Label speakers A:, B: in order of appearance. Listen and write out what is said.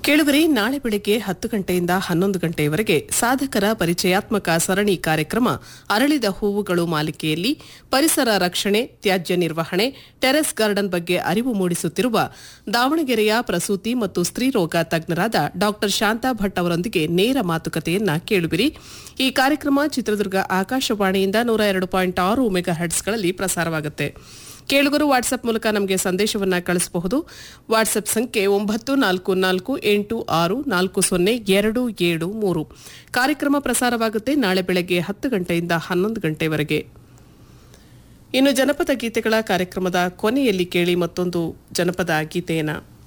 A: ಕೇಳುಗರೆ ನಾಳೆ ಬೆಳಗ್ಗೆ ಹತ್ತು ಗಂಟೆಯಿಂದ ಹನ್ನೊಂದು ಗಂಟೆಯವರೆಗೆ ಸಾಧಕರ ಪರಿಚಯಾತ್ಮಕ ಸರಣಿ ಕಾರ್ಯಕ್ರಮ ಅರಳಿದ ಹೂವುಗಳು ಮಾಲಿಕೆಯಲ್ಲಿ ಪರಿಸರ ರಕ್ಷಣೆ ತ್ಯಾಜ್ಯ ನಿರ್ವಹಣೆ ಟೆರೆಸ್ ಗಾರ್ಡನ್ ಬಗ್ಗೆ ಅರಿವು ಮೂಡಿಸುತ್ತಿರುವ ದಾವಣಗೆರೆಯ ಪ್ರಸೂತಿ ಮತ್ತು ಸ್ತ್ರೀರೋಗ ತಜ್ಞರಾದ ಡಾ ಶಾಂತಾ ಭಟ್ ಅವರೊಂದಿಗೆ ನೇರ ಮಾತುಕತೆಯನ್ನ ಕೇಳುವಿರಿ ಈ ಕಾರ್ಯಕ್ರಮ ಚಿತ್ರದುರ್ಗ ಆಕಾಶವಾಣಿಯಿಂದ ನೂರ ಎರಡು ಪಾಯಿಂಟ್ ಆರು ಮೆಗಾ ಹರ್ಟ್ಸ್ಗಳಲ್ಲಿ ಪ್ರಸಾರವಾಗುತ್ತೆ ಕೇಳುಗರು ವಾಟ್ಸ್ಆಪ್ ಮೂಲಕ ನಮಗೆ ಸಂದೇಶವನ್ನ ಕಳಿಸಬಹುದು ವಾಟ್ಸ್ಆಪ್ ಸಂಖ್ಯೆ ಒಂಬತ್ತು ನಾಲ್ಕು ನಾಲ್ಕು ಎಂಟು ಆರು ನಾಲ್ಕು ಸೊನ್ನೆ ಎರಡು ಏಳು ಮೂರು ಕಾರ್ಯಕ್ರಮ ಪ್ರಸಾರವಾಗುತ್ತೆ ನಾಳೆ ಬೆಳಗ್ಗೆ ಹತ್ತು ಗಂಟೆಯಿಂದ ಹನ್ನೊಂದು ಗಂಟೆವರೆಗೆ ಇನ್ನು ಜನಪದ ಗೀತೆಗಳ ಕಾರ್ಯಕ್ರಮದ ಕೊನೆಯಲ್ಲಿ ಕೇಳಿ ಮತ್ತೊಂದು ಜನಪದ ಗೀತೆಯನ್ನ